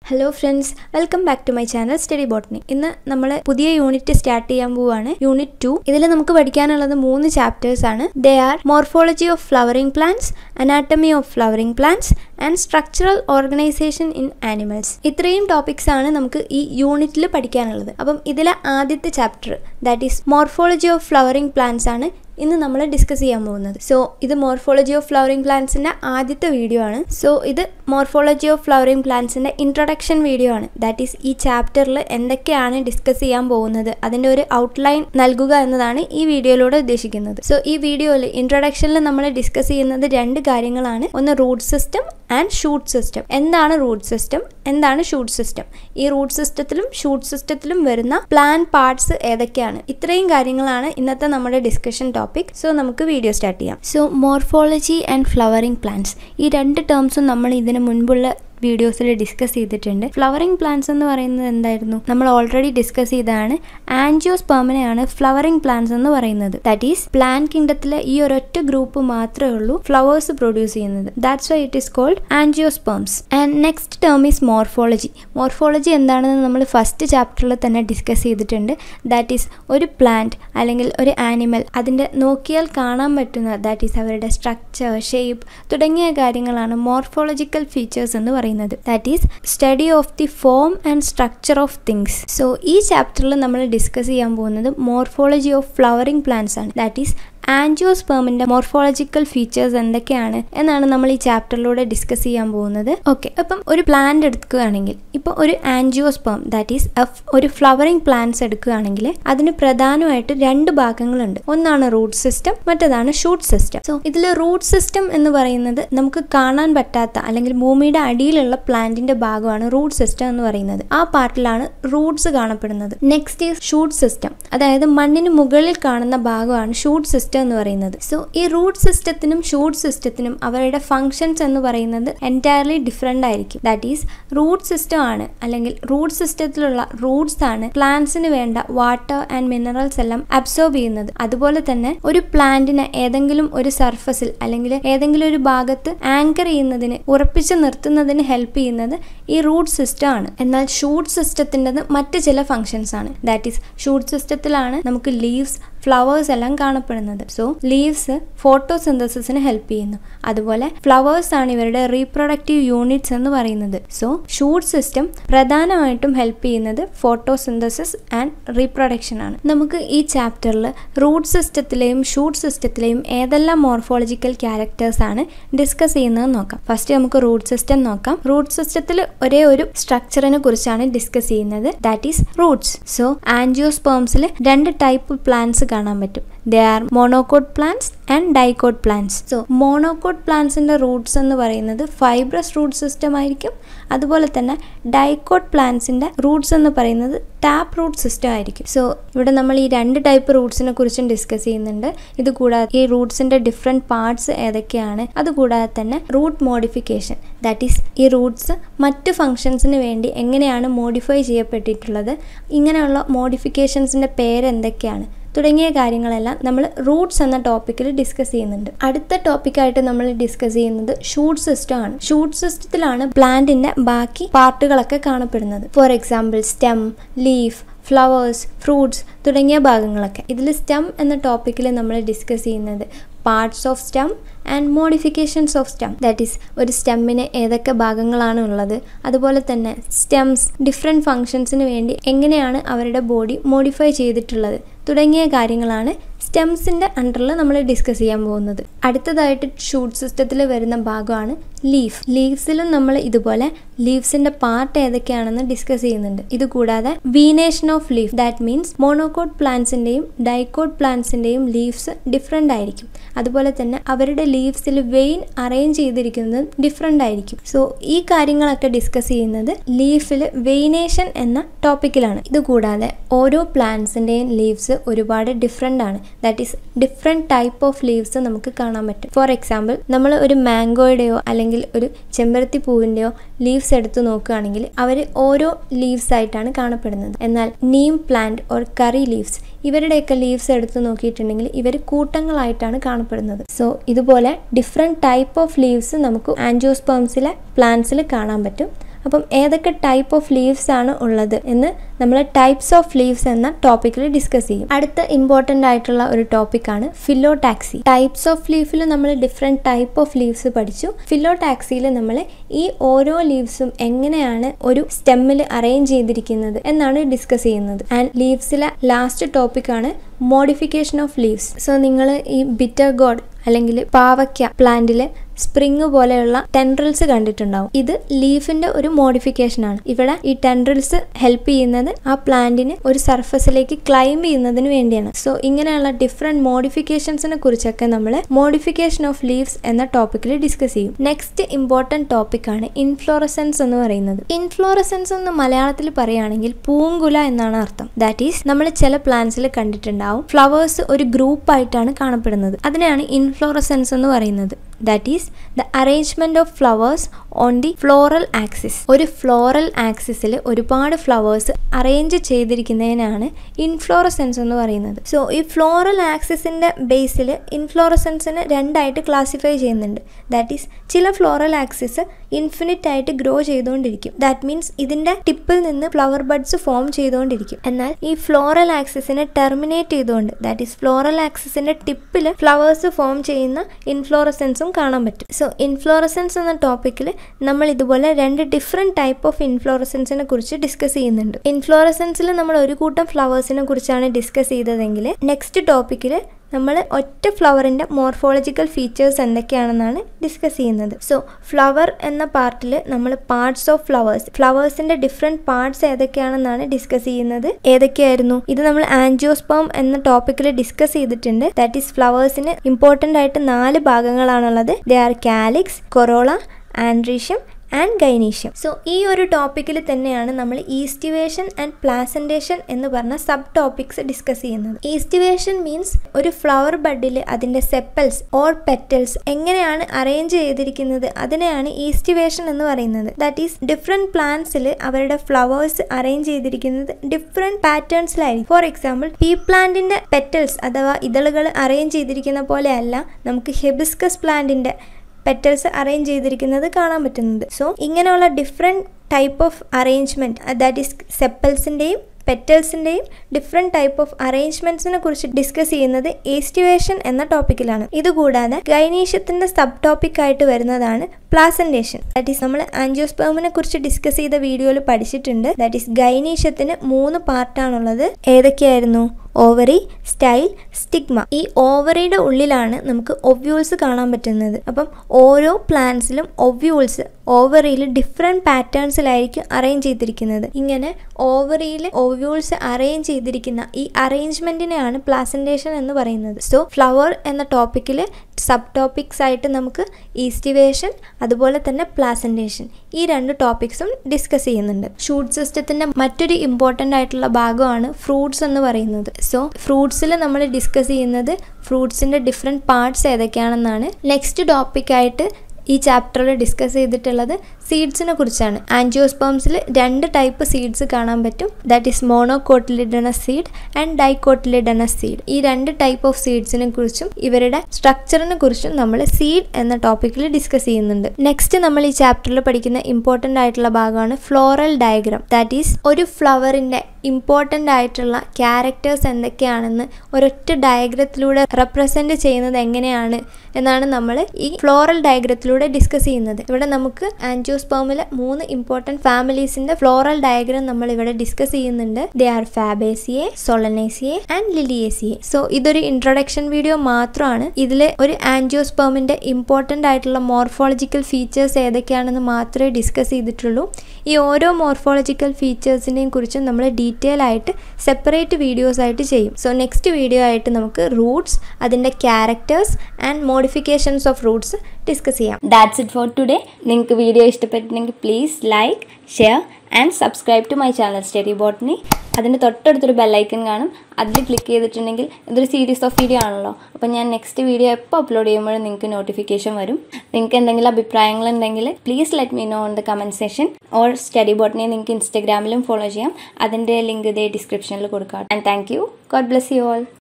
hello friends welcome back to my channel study botany ഇന്ന് നമ്മൾ പുതിയ യൂണിറ്റ് സ്റ്റാർട്ട് ചെയ്യാൻ പോവുകയാണ് യൂണിറ്റ് ടു ഇതിൽ നമുക്ക് പഠിക്കാനുള്ളത് മൂന്ന് ചാപ്റ്റേഴ്സ് ആണ് they are morphology of flowering plants anatomy of flowering plants and structural organisation in animals ഇത്രയും ടോപ്പിക്സ് ആണ് നമുക്ക് ഈ യൂണിറ്റിൽ പഠിക്കാനുള്ളത് അപ്പം ഇതിലെ ആദ്യത്തെ chapter that is morphology of flowering plants ആണ് ഇന്ന് നമ്മൾ ഡിസ്കസ് ചെയ്യാൻ പോകുന്നത് സോ ഇത് മോർഫോളജി ഓഫ് ഫ്ലവറിംഗ് പ്ലാന്റ്സിന്റെ ആദ്യത്തെ വീഡിയോ ആണ് സോ ഇത് മോർഫോളജി ഓഫ് ഫ്ലവറിംഗ് പ്ലാന്റ്സിന്റെ ഇൻട്രൊഡക്ഷൻ വീഡിയോ ആണ് ദാറ്റ് ഈസ് ഈ ചാപ്റ്ററിൽ എന്തൊക്കെയാണ് ഡിസ്കസ് ചെയ്യാൻ പോകുന്നത് അതിന്റെ ഒരു ഔട്ട്ലൈൻ നൽകുക എന്നതാണ് ഈ വീഡിയോയിലൂടെ ഉദ്ദേശിക്കുന്നത് സോ ഈ വീഡിയോയിൽ ഇൻട്രൊഡക്ഷനിൽ നമ്മൾ ഡിസ്കസ് ചെയ്യുന്നത് രണ്ട് കാര്യങ്ങളാണ് ഒന്ന് root system and shoot system എന്താണ് റൂട്ട് സിസ്റ്റം എന്താണ് ഷൂട്ട് സിസ്റ്റം ഈ റൂട്ട് സിസ്റ്റത്തിലും ഷൂട്ട് സിസ്റ്റത്തിലും വരുന്ന പ്ലാൻ പാർട്സ് ഏതൊക്കെയാണ് ഇത്രയും കാര്യങ്ങളാണ് ഇന്നത്തെ നമ്മുടെ ഡിസ്കഷൻ ടോപ്പിക് സോ നമുക്ക് വീഡിയോ സ്റ്റാർട്ട് ചെയ്യാം so morphology and flowering plants ഈ രണ്ട് ടേംസും നമ്മൾ ഇതിന് മുൻപുള്ള വീഡിയോസിൽ ഡിസ്കസ് ചെയ്തിട്ടുണ്ട് ഫ്ലവറിംഗ് പ്ലാന്റ്സ് എന്ന് പറയുന്നത് എന്തായിരുന്നു നമ്മൾ ഓൾറെഡി ഡിസ്കസ് ചെയ്തതാണ് ആൻജിയോസ്പെർമിനെയാണ് ഫ്ലവറിംഗ് പ്ലാന്റ്സ് എന്ന് പറയുന്നത് ദാറ്റ് ഈസ് പ്ലാൻ കിങ്ഡത്തിലെ ഈ ഒരൊറ്റ ഗ്രൂപ്പ് മാത്രമേ ഉള്ളൂ ഫ്ലവേഴ്സ് പ്രൊഡ്യൂസ് ചെയ്യുന്നത് that's why it is called angiosperms and next term is morphology morphology എന്താണെന്ന് നമ്മൾ ഫസ്റ്റ് ചാപ്റ്ററിൽ തന്നെ ഡിസ്കസ് ചെയ്തിട്ടുണ്ട് ദാറ്റ് ഈസ് ഒരു പ്ലാന്റ് അല്ലെങ്കിൽ ഒരു ആനിമൽ അതിൻ്റെ നോക്കിയാൽ കാണാൻ പറ്റുന്ന ദാറ്റ് ഈസ് അവരുടെ സ്ട്രക്ചർ ഷേപ്പ് തുടങ്ങിയ കാര്യങ്ങളാണ് മോർഫോളജിക്കൽ ഫീച്ചേഴ്സ് എന്ന് പറയുന്നത് that is study of the form and structure of things so ഈ ചാപ്റ്ററിൽ നമ്മൾ ഡിസ്കസ് ചെയ്യാൻ പോകുന്നത് മോർഫോളജി ഓഫ് ഫ്ലവറിംഗ് പ്ലാന്റ്സ് ആണ് ദാറ്റ് ഈസ് ആൻജിയോസ്പേമിന്റെ മോർഫോളജിക്കൽ ഫീച്ചേഴ്സ് എന്തൊക്കെയാണ് എന്നാണ് നമ്മൾ ഈ ചാപ്റ്ററിലൂടെ ഡിസ്കസ് ചെയ്യാൻ പോകുന്നത് ഓക്കെ അപ്പം ഒരു പ്ലാന്റ് എടുക്കുകയാണെങ്കിൽ ഇപ്പോൾ ഒരു ആൻജിയോസ്പേം ദാറ്റ് ഈസ് ഒരു ഫ്ലവറിംഗ് പ്ലാന്റ്സ് എടുക്കുകയാണെങ്കിൽ അതിന് പ്രധാനമായിട്ട് രണ്ട് ഭാഗങ്ങളുണ്ട് ഒന്നാണ് റൂട്ട് സിസ്റ്റം മറ്റേതാണ് ഷൂട്ട് സിസ്റ്റം സോ ഇതിൽ റൂട്ട് സിസ്റ്റം എന്ന് പറയുന്നത് നമുക്ക് കാണാൻ പറ്റാത്ത അല്ലെങ്കിൽ ഭൂമിയുടെ അടിയിലുള്ള പ്ലാന്റിന്റെ ഭാഗമാണ് റൂട്ട് സിസ്റ്റം എന്ന് പറയുന്നത് ആ പാർട്ടിലാണ് റൂട്ട്സ് കാണപ്പെടുന്നത് നെക്സ്റ്റ് ഈസ് ഷൂട്ട് സിസ്റ്റം അതായത് മണ്ണിന് മുകളിൽ കാണുന്ന ഭാഗമാണ് ഷൂട്ട് സിസ്റ്റം എന്ന് പറയുന്നത് സോ ഈ റൂട്ട് സിസ്റ്റത്തിനും ഷൂട്ട് സിസ്റ്റത്തിനും അവരുടെ ഫങ്ഷൻസ് എന്ന് പറയുന്നത് എൻറ്റയർലി ഡിഫറെൻ്റ് ആയിരിക്കും ദാറ്റ് ഈസ് റൂട്ട് സിസ്റ്റം ആണ് അല്ലെങ്കിൽ റൂട്ട് സിസ്റ്റത്തിലുള്ള റൂട്ട്സ് ആണ് പ്ലാന്റ്സിന് വേണ്ട വാട്ടർ ആൻഡ് മിനറൽസ് എല്ലാം അബ്സോർബ് ചെയ്യുന്നത് അതുപോലെ തന്നെ ഒരു പ്ലാന്റിനെ ഏതെങ്കിലും ഒരു സർഫസിൽ അല്ലെങ്കിൽ ഏതെങ്കിലും ഒരു ഭാഗത്ത് ആങ്കർ ചെയ്യുന്നതിന് ഉറപ്പിച്ച് നിർത്തുന്നതിന് ഹെൽപ്പ് ചെയ്യുന്നത് ഈ റൂട്ട് സിസ്റ്റം ആണ് എന്നാൽ ഷൂട്ട് സിസ്റ്റത്തിൻ്റെത് മറ്റ് ചില ഫങ്ഷൻസ് ആണ് ദാറ്റ് ഈസ് ഷൂട്ട് സിസ്റ്റത്തിലാണ് നമുക്ക് ലീവ്സ് ഫ്ലവേഴ്സ് എല്ലാം കാണപ്പെടുന്നത് സോ ലീവ്സ് ഫോട്ടോസിന്തസിന് ഹെൽപ്പ് ചെയ്യുന്നു അതുപോലെ ഫ്ലവേഴ്സ് ആണ് ഇവരുടെ റീപ്രൊഡക്റ്റീവ് യൂണിറ്റ്സ് എന്ന് പറയുന്നത് സോ ഷൂട്ട് സിസ്റ്റം പ്രധാനമായിട്ടും ഹെൽപ്പ് ചെയ്യുന്നത് ഫോട്ടോസിന്തസിസ് ആൻഡ് റീപ്രൊഡക്ഷൻ ആണ് നമുക്ക് ഈ ചാപ്റ്ററിൽ റൂട്ട് സിസ്റ്റത്തിലെയും ഷൂട്ട് സിസ്റ്റത്തിലെയും ഏതെല്ലാം മോർഫോളജിക്കൽ ക്യാരക്ടേഴ്സ് ആണ് ഡിസ്കസ് ചെയ്യുന്നത് നോക്കാം ഫസ്റ്റ് നമുക്ക് റൂട്ട് സിസ്റ്റം നോക്കാം റൂട്ട് സിസ്റ്റത്തിൽ ഒരേ ഒരു സ്ട്രക്ചറിനെ കുറിച്ചാണ് ഡിസ്കസ് ചെയ്യുന്നത് ദാറ്റ് ഈസ് റൂട്ട്സ് സോ ആൻജിയോസ്പേംസിൽ രണ്ട് ടൈപ്പ് പ്ലാന്റ്സ് കാണാൻ പറ്റും they are monocot plants and dicot plants so monocot പ്ലാന്റ്സിന്റെ റൂട്ട്സ് എന്ന് പറയുന്നത് ഫൈബ്രസ് റൂട്ട് സിസ്റ്റം ആയിരിക്കും അതുപോലെ തന്നെ ഡൈക്കോട്ട് പ്ലാന്റ്സിന്റെ റൂട്ട്സ് എന്ന് പറയുന്നത് ടാപ്പ് റൂട്ട് സിസ്റ്റം ആയിരിക്കും സോ ഇവിടെ നമ്മൾ ഈ രണ്ട് ടൈപ്പ് റൂട്ട്സിനെ കുറിച്ചും ഡിസ്കസ് ചെയ്യുന്നുണ്ട് ഇത് കൂടാതെ ഈ റൂട്ട്സിന്റെ ഡിഫറെന്റ് പാർട്സ് ഏതൊക്കെയാണ് അതുകൂടാതെ തന്നെ റൂട്ട് മോഡിഫിക്കേഷൻ ദാറ്റ് ഈസ് ഈ റൂട്ട്സ് മറ്റ് ഫങ്ഷൻസിന് വേണ്ടി എങ്ങനെയാണ് മോഡിഫൈ ചെയ്യപ്പെട്ടിട്ടുള്ളത് ഇങ്ങനെയുള്ള മോഡിഫിക്കേഷൻസിന്റെ പേര് എന്തൊക്കെയാണ് തുടങ്ങിയ കാര്യങ്ങളെല്ലാം നമ്മൾ റൂട്ട്സ് എന്ന ടോപ്പിക്കിൽ ഡിസ്കസ് ചെയ്യുന്നുണ്ട് അടുത്ത ടോപ്പിക്കായിട്ട് നമ്മൾ ഡിസ്കസ് ചെയ്യുന്നത് ഷൂട്ട് സിസ്റ്റം ആണ് ഷൂട്ട് സിസ്റ്റത്തിലാണ് പ്ലാന്റിന്റെ ബാക്കി പാർട്ടുകളൊക്കെ കാണപ്പെടുന്നത് for example stem leaf flowers fruits തുടങ്ങിയ ഭാഗങ്ങളൊക്കെ ഇതിൽ സ്റ്റെം എന്ന ടോപ്പിക്കിൽ നമ്മൾ ഡിസ്കസ് ചെയ്യുന്നത് parts of stem and modifications of stem that is ഒരു സ്റ്റെമ്മിന് ഏതൊക്കെ ഭാഗങ്ങളാണ് ഉള്ളത് അതുപോലെ തന്നെ സ്റ്റെംസ് ഡിഫറെൻറ്റ് ഫങ്ഷൻസിന് വേണ്ടി എങ്ങനെയാണ് അവരുടെ ബോഡി മോഡിഫൈ ചെയ്തിട്ടുള്ളത് തുടങ്ങിയ കാര്യങ്ങളാണ് സ്റ്റെംസിൻ്റെ അണ്ടറിൽ നമ്മൾ ഡിസ്കസ് ചെയ്യാൻ പോകുന്നത് അടുത്തതായിട്ട് ഷൂട്ട് സിസ്റ്റത്തിൽ വരുന്ന ഭാഗമാണ് ലീഫ് ലീവ്സിലും നമ്മൾ ഇതുപോലെ ലീവ്സിന്റെ പാർട്ട് ഏതൊക്കെയാണെന്ന് ഡിസ്കസ് ചെയ്യുന്നുണ്ട് ഇതുകൂടാതെ venation of leaf that means monocot പ്ലാന്റ്സിന്റെയും ഡൈക്കോട്ട് പ്ലാന്റ്സിന്റെയും ലീവ്സ് ഡിഫറെൻ്റ് ആയിരിക്കും അതുപോലെ തന്നെ അവരുടെ ലീവ്സിൽ വെയിൻ അറേഞ്ച് ചെയ്തിരിക്കുന്നത് ഡിഫറെൻ്റ് ആയിരിക്കും സോ ഈ കാര്യങ്ങളൊക്കെ ഡിസ്കസ് ചെയ്യുന്നത് ലീഫിൽ വെയിനേഷൻ എന്ന ടോപ്പിക്കിലാണ് ഇതുകൂടാതെ ഓരോ പ്ലാന്റ്സിന്റെയും ലീവ്സ് ഒരുപാട് ഡിഫറെൻ്റ് ആണ് that is different type of leaves നമുക്ക് കാണാൻ പറ്റും ഫോർ എക്സാമ്പിൾ നമ്മൾ ഒരു മാംഗോയുടെയോ അല്ലെങ്കിൽ ഒരു ചെമ്പരത്തി പൂവിൻ്റെയോ ലീവ്സ് എടുത്ത് നോക്കുകയാണെങ്കിൽ അവർ ഓരോ ലീവ്സ് ആയിട്ടാണ് കാണപ്പെടുന്നത് എന്നാൽ neem plant or curry leaves ഇവരുടെയൊക്കെ ലീവ്സ് എടുത്ത് നോക്കിയിട്ടുണ്ടെങ്കിൽ ഇവർ കൂട്ടങ്ങളായിട്ടാണ് കാണപ്പെടുന്നത് സോ ഇതുപോലെ ഡിഫറെൻറ്റ് ടൈപ്പ് ഓഫ് ലീവ്സ് നമുക്ക് ആൻജിയോസ്പേംസിലെ പ്ലാന്റ്സിൽ കാണാൻ പറ്റും അപ്പം ഏതൊക്കെ ടൈപ്പ് ഓഫ് ലീവ്സ് ആണ് ഉള്ളത് എന്ന് നമ്മൾ ടൈപ്സ് ഓഫ് ലീവ്സ് എന്ന ടോപ്പിക്കിൽ ഡിസ്കസ് ചെയ്യും അടുത്ത ഇമ്പോർട്ടൻ്റ് ആയിട്ടുള്ള ഒരു ടോപ്പിക്കാണ് ഫില്ലോ ടാക്സി ടൈപ്സ് ഓഫ് ലീഫിൽ നമ്മൾ ഡിഫറെൻറ്റ് ടൈപ്പ് ഓഫ് ലീവ്സ് പഠിച്ചു ഫില്ലോ ടാക്സിയിൽ നമ്മൾ ഈ ഓരോ ലീവ്സും എങ്ങനെയാണ് ഒരു സ്റ്റെമ്മിൽ അറേഞ്ച് ചെയ്തിരിക്കുന്നത് എന്നാണ് ഡിസ്കസ് ചെയ്യുന്നത് ആൻഡ് ലീവ്സിലെ ലാസ്റ്റ് ടോപ്പിക്കാണ് മോഡിഫിക്കേഷൻ ഓഫ് ലീവ്സ് സോ നിങ്ങൾ ഈ ബിറ്റർ ഗോഡ് അല്ലെങ്കിൽ പാവയ്ക്ക പ്ലാന്റിൽ സ്പ്രിങ് പോലെയുള്ള ടെൻഡ്രിൽസ് കണ്ടിട്ടുണ്ടാവും ഇത് ലീഫിന്റെ ഒരു മോഡിഫിക്കേഷൻ ആണ് ഇവിടെ ഈ ടെൻഡ്രിൽസ് ഹെൽപ്പ് ചെയ്യുന്നത് ആ പ്ലാന്റിന് ഒരു സർഫസിലേക്ക് ക്ലൈംബ് ചെയ്യുന്നതിന് വേണ്ടിയാണ് സോ ഇങ്ങനെയുള്ള ഡിഫറെന്റ് മോഡിഫിക്കേഷൻസിനെ കുറിച്ചൊക്കെ നമ്മൾ മോഡിഫിക്കേഷൻ ഓഫ് ലീവ്സ് എന്ന ടോപ്പിക്കിൽ ഡിസ്കസ് ചെയ്യും നെക്സ്റ്റ് ഇമ്പോർട്ടൻറ്റ് ടോപ്പിക്കാണ് ഇൻഫ്ലോറസൻസ് എന്ന് പറയുന്നത് ഇൻഫ്ലോറസൻസ് എന്ന് മലയാളത്തിൽ പറയുകയാണെങ്കിൽ പൂങ്കുല എന്നാണ് അർത്ഥം ദാറ്റ് ഈസ് നമ്മൾ ചില പ്ലാന്റ്സിൽ കണ്ടിട്ടുണ്ടാവും ഫ്ലവേഴ്സ് ഒരു ഗ്രൂപ്പ് ആയിട്ടാണ് കാണപ്പെടുന്നത് അതിനെയാണ് ഇൻഫ്ലോറസൻസ് എന്ന് പറയുന്നത് that is the arrangement of flowers on the floral axis ഒരു ഫ്ലോറൽ ആക്സിസിൽ ഒരുപാട് ഫ്ലവേഴ്സ് അറേഞ്ച് ചെയ്തിരിക്കുന്നതിനാണ് ഇൻഫ്ലോറസെൻസ് എന്ന് പറയുന്നത് സോ ഈ ഫ്ലോറൽ ആക്സിസിന്റെ ബേസിൽ ഇൻഫ്ലോറസെൻസിനെ രണ്ടായിട്ട് ക്ലാസിഫൈ ചെയ്യുന്നുണ്ട് ദാറ്റ് ഈസ് ചില ഫ്ലോറൽ ആക്സിസ് ഇൻഫിനിറ്റ് ആയിട്ട് ഗ്രോ ചെയ്തുകൊണ്ടിരിക്കും ദാറ്റ് മീൻസ് ഇതിന്റെ ടിപ്പിൽ നിന്ന് ഫ്ലവർ ബഡ്സ് ഫോം ചെയ്തുകൊണ്ടിരിക്കും എന്നാൽ ഈ ഫ്ലോറൽ ആക്സിസിനെ ടെർമിനേറ്റ് ചെയ്തുകൊണ്ട് ദാറ്റ് ഈസ് ഫ്ലോറൽ ആക്സിസിന്റെ ടിപ്പിൽ ഫ്ലവേഴ്സ് ഫോം ചെയ്യുന്ന ഇൻഫ്ലോറസെൻസും കാണാൻ പറ്റും സോ ഇൻഫ്ലോറസെൻസ് എന്ന ടോപ്പിക്കിൽ നമ്മൾ ഇതുപോലെ രണ്ട് ഡിഫറെൻറ്റ് ടൈപ്പ് ഓഫ് ഇൻഫ്ലോറസെൻസിനെ കുറിച്ച് ഡിസ്കസ് ചെയ്യുന്നുണ്ട് ഇൻഫ്ലോറസെൻസിൽ നമ്മൾ ഒരു കൂട്ടം ഫ്ലവേഴ്സിനെ കുറിച്ചാണ് ഡിസ്കസ് ചെയ്തതെങ്കിൽ നെക്സ്റ്റ് ടോപ്പിക്കിൽ നമ്മൾ ഒറ്റ ഫ്ലവറിൻ്റെ മോർഫോളജിക്കൽ ഫീച്ചേഴ്സ് എന്തൊക്കെയാണെന്നാണ് ഡിസ്കസ് ചെയ്യുന്നത് സോ ഫ്ലവർ എന്ന പാർട്ടിൽ നമ്മൾ പാർട്സ് ഓഫ് ഫ്ലവേഴ്സ് ഫ്ലവേഴ്സിൻ്റെ ഡിഫറെൻറ്റ് പാർട്സ് ഏതൊക്കെയാണെന്നാണ് ഡിസ്കസ് ചെയ്യുന്നത് ഏതൊക്കെയായിരുന്നു ഇത് നമ്മൾ ആൻജിയോസ്പേം എന്ന ടോപ്പിക്കിൽ ഡിസ്കസ് ചെയ്തിട്ടുണ്ട് ദാറ്റ് ഈസ് ഫ്ലവേഴ്സിന് ഇമ്പോർട്ടൻ്റ് ആയിട്ട് നാല് ഭാഗങ്ങളാണുള്ളത് they are calyx corolla androecium and gynoecium so ഈ ഒരു ടോപ്പിക്കിൽ തന്നെയാണ് നമ്മൾ ഈസ്റ്റിവേഷൻ ആൻഡ് പ്ലാസൻറ്റേഷൻ എന്ന് പറഞ്ഞ സബ് ടോപ്പിക്സ് ഡിസ്കസ് ചെയ്യുന്നത് ഈസ്റ്റിവേഷൻ മീൻസ് ഒരു ഫ്ലവർ ബഡിൽ അതിൻ്റെ സെപ്പൽസ് ഓർ പെറ്റൽസ് എങ്ങനെയാണ് അറേഞ്ച് ചെയ്തിരിക്കുന്നത് അതിനെയാണ് ഈസ്റ്റിവേഷൻ എന്ന് പറയുന്നത് ദാറ്റ് ഈസ് ഡിഫറെൻറ്റ് പ്ലാന്റ്സിൽ അവരുടെ ഫ്ലവേഴ്സ് അറേഞ്ച് ചെയ്തിരിക്കുന്നത് ഡിഫറെൻറ്റ് പാറ്റേൺസിലായിരിക്കും ഫോർ എക്സാമ്പിൾ പീ പ്ലാന്റിൻ്റെ പെറ്റൽസ് അഥവാ ഇതളുകൾ അറേഞ്ച് ചെയ്തിരിക്കുന്ന പോലെയല്ല നമുക്ക് ഹെബിസ്കസ് പ്ലാന്റിൻ്റെ പെറ്റൽസ് അറേഞ്ച് ചെയ്തിരിക്കുന്നത് കാണാൻ പറ്റുന്നത് സോ ഇങ്ങനെയുള്ള different type of arrangement that is സെപ്പൽസിൻ്റെയും പെറ്റൽസിൻ്റെയും ഡിഫറെൻറ്റ് ടൈപ്പ് ഓഫ് അറേഞ്ച്മെൻറ്റ്സിനെ കുറിച്ച് ഡിസ്കസ് ചെയ്യുന്നത് ഏസ്റ്റിവേഷൻ എന്ന ടോപ്പിക്കിലാണ് ഇതുകൂടാതെ ഗൈനീഷ്യത്തിൻ്റെ സബ് ടോപ്പിക് ആയിട്ട് വരുന്നതാണ് പ്ലാസൻറ്റേഷൻ ദാറ്റ് ഈസ് നമ്മൾ ആൻജിയോസ്പേമിനെ കുറിച്ച് ഡിസ്കസ് ചെയ്ത വീഡിയോയിൽ പഠിച്ചിട്ടുണ്ട് ദാറ്റ് ഈസ് ഗൈനീഷ്യത്തിന് മൂന്ന് പാർട്ടാണുള്ളത് ഏതൊക്കെയായിരുന്നു ഓവറി സ്റ്റൈൽ സ്റ്റിഗ്മ ഈ ഓവറിയുടെ ഉള്ളിലാണ് നമുക്ക് ഒവ്യൂൾസ് കാണാൻ പറ്റുന്നത് അപ്പം ഓരോ പ്ലാന്റ്സിലും ഒവ്യൂൾസ് ഓവറിയിൽ ഡിഫറെൻറ്റ് പാറ്റേൺസിലായിരിക്കും അറേഞ്ച് ചെയ്തിരിക്കുന്നത് ഇങ്ങനെ ഓവറിയിൽ ഒവ്യൂൾസ് അറേഞ്ച് ചെയ്തിരിക്കുന്ന ഈ അറേഞ്ച്മെൻറ്റിനെയാണ് പ്ലാസൻറ്റേഷൻ എന്ന് പറയുന്നത് സോ ഫ്ലവർ എന്ന ടോപ്പിക്കിൽ സബ് ടോപ്പിക്സ് ആയിട്ട് നമുക്ക് ഈസ്റ്റിവേഷൻ അതുപോലെ തന്നെ പ്ലാസൻറ്റേഷൻ ഈ രണ്ട് ടോപ്പിക്സും ഡിസ്കസ് ചെയ്യുന്നുണ്ട് ഷൂട്ട് സിസ്റ്റത്തിൻ്റെ മറ്റൊരു ഇമ്പോർട്ടൻ്റ് ആയിട്ടുള്ള ഭാഗമാണ് ഫ്രൂട്ട്സ് എന്ന് പറയുന്നത് സോ ഫ്രൂട്ട്സിൽ നമ്മൾ ഡിസ്കസ് ചെയ്യുന്നത് ഫ്രൂട്ട്സിൻ്റെ ഡിഫറെൻറ്റ് പാർട്സ് ഏതൊക്കെയാണെന്നാണ് നെക്സ്റ്റ് ടോപ്പിക്കായിട്ട് ഈ ചാപ്റ്ററിൽ ഡിസ്കസ് ചെയ്തിട്ടുള്ളത് സീഡ്സിനെ കുറിച്ചാണ് ആൻജിയോസ്പേംസിൽ രണ്ട് ടൈപ്പ് സീഡ്സ് കാണാൻ പറ്റും that is monocotyledonous seed and dicotyledonous seed ഈ രണ്ട് ടൈപ്പ് ഓഫ് സീഡ്സിനെ കുറിച്ചും ഇവരുടെ സ്ട്രക്ചറിനെ കുറിച്ചും നമ്മൾ സീഡ് എന്ന ടോപ്പിക്കിൽ ഡിസ്കസ് ചെയ്യുന്നുണ്ട് നെക്സ്റ്റ് നമ്മൾ ഈ ചാപ്റ്ററിൽ പഠിക്കുന്ന ഇമ്പോർട്ടൻ്റ് ആയിട്ടുള്ള ഭാഗമാണ് ഫ്ലോറൽ ഡയഗ്രാം ദാറ്റ് ഈസ് ഒരു ഫ്ലവറിൻ്റെ ഇമ്പോർട്ടൻ്റ് ആയിട്ടുള്ള ക്യാരക്ടേഴ്സ് എന്തൊക്കെയാണെന്ന് ഒരൊറ്റ ഡയഗ്രത്തിലൂടെ റെപ്രസെൻ്റ് ചെയ്യുന്നത് എങ്ങനെയാണ് എന്നാണ് നമ്മൾ ഈ ഫ്ലോറൽ ഡയഗ്രത്തിലൂടെ ഡിസ്കസ് ചെയ്യുന്നത് ഇവിടെ നമുക്ക് ആൻജിയോസ്പേമിലെ മൂന്ന് ഇമ്പോർട്ടൻറ്റ് ഫാമിലീസിന്റെ ഫ്ലോറൽ ഡയഗ്രാം നമ്മൾ ഇവിടെ ഡിസ്കസ് ചെയ്യുന്നുണ്ട് they are Fabaceae Solanaceae and Liliaceae so ഇതൊരു ഇൻട്രൊഡക്ഷൻ വീഡിയോ മാത്രമാണ് ഇതിൽ ഒരു ആൻജിയോസ്പേമിന്റെ ഇമ്പോർട്ടൻ്റ് ആയിട്ടുള്ള മോർഫോളജിക്കൽ ഫീച്ചേഴ്സ് ഏതൊക്കെയാണെന്ന് മാത്രമേ ഡിസ്കസ് ചെയ്തിട്ടുള്ളൂ ഈ ഓരോ മോർഫോളജിക്കൽ ഫീച്ചേഴ്സിനെയും കുറിച്ചും നമ്മൾ ഡീറ്റെയിൽ ആയിട്ട് സെപ്പറേറ്റ് വീഡിയോസ് ആയിട്ട് ചെയ്യും സോ നെക്സ്റ്റ് വീഡിയോ ആയിട്ട് നമുക്ക് റൂട്ട്സ് അതിൻ്റെ characters and modifications of roots discuss ചെയ്യാം ദാറ്റ്സ് ഇറ്റ് ഫോർ ടുഡേ നിങ്ങൾക്ക് വീഡിയോ ഇഷ്ടപ്പെട്ടിട്ടുണ്ടെങ്കിൽ please like share and subscribe to my channel study botany അതിൻ്റെ തൊട്ടടുത്തൊരു ബെല്ലൈക്കൺ കാണും അതിൽ ക്ലിക്ക് ചെയ്തിട്ടുണ്ടെങ്കിൽ ഇതൊരു സീരീസ് ഓഫ് വീഡിയോ ആണല്ലോ അപ്പോൾ ഞാൻ നെക്സ്റ്റ് വീഡിയോ എപ്പോൾ അപ്ലോഡ് ചെയ്യുമ്പോഴും നിങ്ങൾക്ക് നോട്ടിഫിക്കേഷൻ വരും നിങ്ങൾക്ക് എന്തെങ്കിലും അഭിപ്രായങ്ങൾ ഉണ്ടെങ്കിൽ please let me know on the comment session or study ബോട്ടനെ നിങ്ങൾക്ക് ഇൻസ്റ്റഗ്രാമിലും ഫോളോ ചെയ്യാം അതിൻ്റെ ലിങ്ക് ഇതേ ഡിസ്ക്രിപ്ഷനിൽ കൊടുക്കാം and thank you God bless you all